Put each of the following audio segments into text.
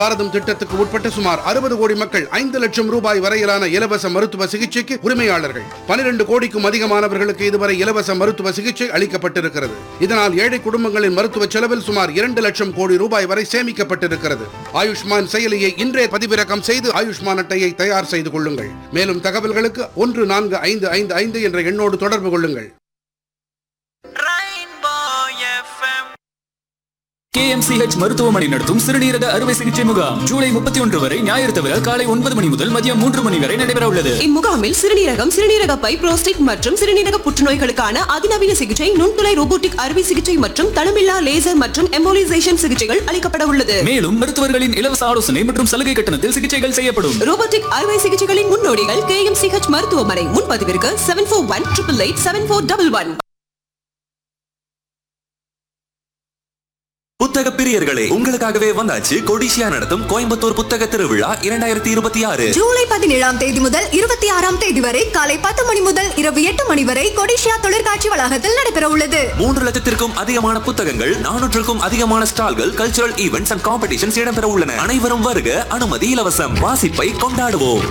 பாரதம் திட்டத்துக்கு உட்பட்ட சுமார் அறுபது கோடி மக்கள் ஐந்து லட்சம் ரூபாய் வரையிலான இலவச மருத்துவ சிகிச்சைக்கு உரிமையாளர்கள் பனிரெண்டு கோடிக்கும் அதிகமானவர்களுக்கு இதுவரை இலவச மருத்துவ சிகிச்சை அளிக்கப்பட்டிருக்கிறது இதனால் ஏழை குடும்பங்களின் மருத்துவ செலவில் சுமார் இரண்டு லட்சம் கோடி ரூபாய் வரை சேமிக்கப்பட்டிருக்கிறது ஆயுஷ்மான் செயலியை இன்றே பதிவிறக்கம் செய்து ஆயுஷ்மான் அட்டையை தயார் செய்து கொள்ளுங்கள் மேலும் தகவல்களுக்கு ஒன்று நான்கு ஐந்து ஐந்து ஐந்து என்ற எண்ணோடு தொடர்பு கொள்ளுங்கள் Rainbow FM. கேஎம்சிஹெச் மருத்துவமனை நடத்தும் சிறுநீரக அறுவை சிகிச்சை முகாம் ஜூலை முப்பத்தி ஒன்று வரை ஞாயிறு தவிர காலை ஒன்பது மணி முதல் மதியம் மூன்று மணி வரை நடைபெற உள்ளது இம்முகாமில் சிறுநீரகம் சிறுநீரக பை புரோஸ்டேட் மற்றும் சிறுநீரக புற்றுநோய்களுக்கான அதிநவீன சிகிச்சை நுண்துளை ரோபோட்டிக் அறுவை சிகிச்சை மற்றும் தளமில்லா லேசர் மற்றும் எம்போலிசேஷன் சிகிச்சைகள் அளிக்கப்பட உள்ளது மேலும் மருத்துவர்களின் இலவச ஆலோசனை மற்றும் சலுகை கட்டணத்தில் சிகிச்சைகள் செய்யப்படும் ரோபோட்டிக் அறுவை சிகிச்சைகளின் முன்னோடிகள் கே எம் சிஹெச் மருத்துவமனை முன்பதிவிற்கு seven four one triple eight seven four double one புத்தக பிரியர்களே உங்களுக்காகவே வந்தாச்சு கொடிசியா நடத்தும் கோயம்புத்தூர் புத்தக திருவிழா இரண்டாயிரத்தி இருபத்தி ஆறு ஜூலை பதினேழாம் தேதி முதல் இருபத்தி ஆறாம் தேதி வரை காலை பத்து மணி முதல் இரவு எட்டு மணி வரை கொடிஷியா தொழிற்காட்சி வளாகத்தில் நடைபெற உள்ளது மூன்று லட்சத்திற்கும் அதிகமான புத்தகங்கள் நானூற்றுக்கும் அதிகமான ஸ்டால்கள் கல்ச்சுரல் ஈவெண்ட்ஸ் அண்ட் காம்படிஷன்ஸ் இடம்பெற உள்ளன அனைவரும் வருக அனுமதி இலவசம் வாசிப்பை கொண்டாடுவோம்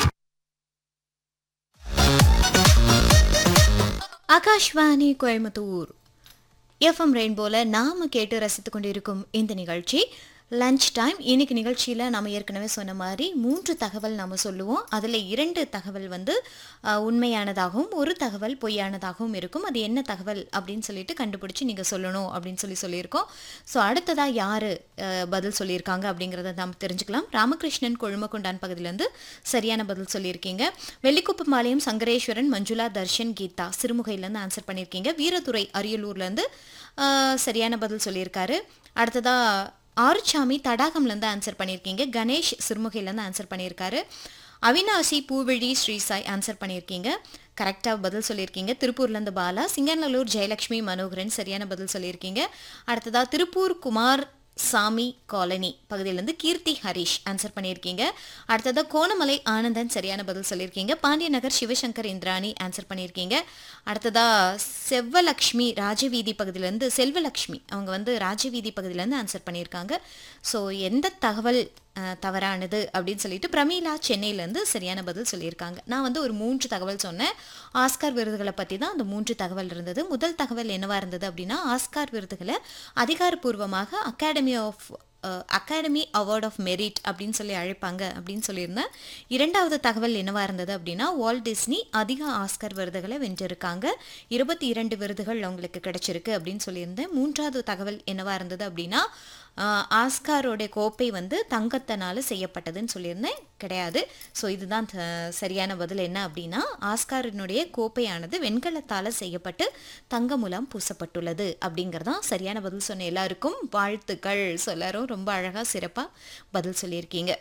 ஆகாஷ்வாணி கோயம்புத்தூர் எஃப்எம் ரெயின்போல நாம கேட்டு ரசித்து கொண்டிருக்கும் இந்த நிகழ்ச்சி லஞ்ச் டைம் இன்னைக்கு நிகழ்ச்சியில் நம்ம ஏற்கனவே சொன்ன மாதிரி மூன்று தகவல் நம்ம சொல்லுவோம் அதில் இரண்டு தகவல் வந்து அஹ், உண்மையானதாகவும் ஒரு தகவல் பொய்யானதாகவும் இருக்கும் அது என்ன தகவல் அப்படின்னு சொல்லிட்டு கண்டுபிடிச்சி நீங்கள் சொல்லணும் அப்படின்னு சொல்லி சொல்லியிருக்கோம் ஸோ அடுத்ததாக யார் பதில் சொல்லியிருக்காங்க அப்படிங்கிறத நாம் தெரிஞ்சுக்கலாம் ராமகிருஷ்ணன் கொழுமக்கொண்டான் பகுதியிலேருந்து சரியான பதில் சொல்லியிருக்கீங்க வெள்ளிக்குப்பம்பாளையம் சங்கரேஸ்வரன் மஞ்சுளா தர்ஷன் கீதா சிறுமுகையிலேருந்து ஆன்சர் பண்ணியிருக்கீங்க வீரதுரை அரியலூர்லேருந்து சரியான பதில் சொல்லியிருக்காரு அடுத்ததா ஆறுச்சாமி தடாகம்லேருந்து ஆன்சர் பண்ணியிருக்கீங்க கணேஷ் சிறுமுகையிலேருந்து ஆன்சர் பண்ணியிருக்காரு அவினாசி பூவிழி ஸ்ரீசாய் ஆன்சர் பண்ணியிருக்கீங்க கரெக்டாக பதில் சொல்லியிருக்கீங்க திருப்பூர்லேருந்து பாலா சிங்கநல்லூர் ஜெயலக்ஷ்மி மனோகரன் சரியான பதில் சொல்லியிருக்கீங்க அடுத்ததா திருப்பூர் குமார் சாமி காலனி பகுதியிலேருந்து கீர்த்தி ஹரிஷ் ஆன்சர் பண்ணியிருக்கீங்க அடுத்ததாக கோணமலை ஆனந்தன் சரியான பதில் சொல்லியிருக்கீங்க பாண்டியநகர் சிவசங்கர் இந்திராணி ஆன்சர் பண்ணியிருக்கீங்க அடுத்ததாக செவ்வலக்ஷ்மி ராஜவீதி பகுதியிலேருந்து செல்வலக்ஷ்மி அவங்க வந்து ராஜவீதி பகுதியிலேருந்து ஆன்சர் பண்ணியிருக்காங்க ஸோ எந்த தகவல் அஹ், தவறானது அப்படின்னு சொல்லிட்டு பிரமீளா சென்னையிலேருந்து சரியான பதில் சொல்லியிருக்காங்க நான் வந்து ஒரு மூன்று தகவல் சொன்னேன் ஆஸ்கார் விருதுகளை பற்றி தான் அந்த மூன்று தகவல் இருந்தது முதல் தகவல் என்னவா இருந்தது அப்படின்னா ஆஸ்கார் விருதுகளை அதிகாரப்பூர்வமாக Academy of Academy Award of Merit அப்படின்னு சொல்லி அழைப்பாங்க அப்படின்னு சொல்லியிருந்தேன் இரண்டாவது தகவல் என்னவா இருந்தது அப்படின்னா வால்ட் டிஸ்னி அதிக ஆஸ்கர் விருதுகளை வென்றிருக்காங்க இருபத்தி இரண்டு விருதுகள் அவங்களுக்கு கிடைச்சிருக்கு அப்படின்னு சொல்லியிருந்தேன் மூன்றாவது தகவல் என்னவா இருந்தது அப்படின்னா ஆஹ், ஆஸ்காரோட கோப்பை வந்து தங்கத்தினால செய்யப்பட்டதுன்னு சொல்லியிருந்தேன் கிடையாது ஸோ இதுதான் த- சரியான பதில் என்ன அப்படின்னா ஆஸ்காரினுடைய கோப்பையானது வெண்கலத்தால் செய்யப்பட்டு தங்க மூலம் பூசப்பட்டுள்ளது அப்படிங்கிறதான் சரியான பதில் சொன்ன எல்லாருக்கும் வாழ்த்துக்கள் ஸோ எல்லாரும் ரொம்ப அழகாக சிறப்பாக பதில் சொல்லியிருக்கீங்க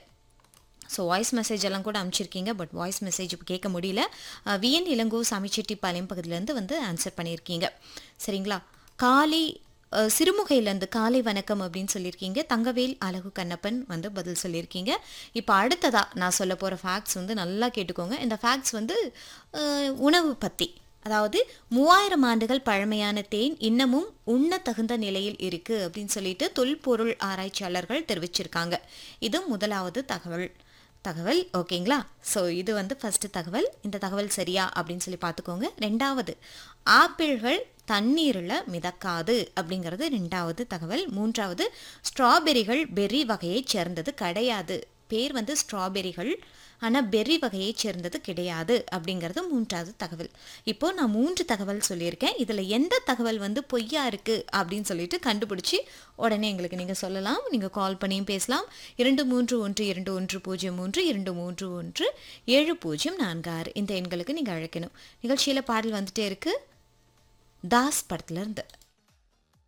ஸோ வாய்ஸ் மெசேஜ் எல்லாம் கூட அனுப்பிச்சிருக்கீங்க பட் வாய்ஸ் மெசேஜ் கேட்க முடியல விஎன் இளங்கோ சாமிச்செட்டிப்பாளையம் பகுதியிலேருந்து வந்து ஆன்சர் பண்ணியிருக்கீங்க சரிங்களா காலை அஹ், சிறுமுகையிலேருந்து காலை வணக்கம் அப்படின்னு சொல்லியிருக்கீங்க தங்கவேல் அழகு கண்ணப்பன் வந்து பதில் சொல்லியிருக்கீங்க இப்போ அடுத்ததா நான் சொல்ல போகிற ஃபேக்ட்ஸ் வந்து நல்லா கேட்டுக்கோங்க இந்த ஃபேக்ட்ஸ் வந்து அஹ், உணவு பற்றி அதாவது மூவாயிரம் ஆண்டுகள் பழமையான தேன் இன்னமும் உண்ண தகுந்த நிலையில் இருக்கு அப்படின்னு சொல்லிட்டு தொல்பொருள் ஆராய்ச்சியாளர்கள் தெரிவிச்சிருக்காங்க இது முதலாவது தகவல் தகவல் ஓகேங்களா ஸோ இது வந்து ஃபர்ஸ்ட் தகவல் இந்த தகவல் சரியா அப்படின்னு சொல்லி பார்த்துக்கோங்க ரெண்டாவது ஆப்பிள்கள் தண்ணீரில் மிதக்காது அப்படிங்கிறது ரெண்டாவது தகவல் மூன்றாவது ஸ்ட்ராபெரிகள் பெர்ரி வகையைச் சேர்ந்தது கிடையாது பேர் வந்து ஸ்ட்ராபெரிகள் ஆனால் பெர்ரி வகையைச் சேர்ந்தது கிடையாது அப்படிங்கிறது மூன்றாவது தகவல் இப்போ நான் மூன்று தகவல் சொல்லியிருக்கேன் இதில் எந்த தகவல் வந்து பொய்யா இருக்குது அப்படின்னு சொல்லிட்டு கண்டுபிடிச்சி உடனே எங்களுக்கு நீங்கள் சொல்லலாம் நீங்கள் கால் பண்ணியும் பேசலாம் இரண்டு மூன்று ஒன்று இரண்டு ஒன்று பூஜ்ஜியம் மூன்று இரண்டு மூன்று ஒன்று ஏழு பூஜ்ஜியம் நான்கு ஆறு இந்த எண்களுக்கு நீங்கள் அழைக்கணும் நிகழ்ச்சியில் பாடல் வந்துட்டே இருக்கு தாஸ் படத்துல இருந்து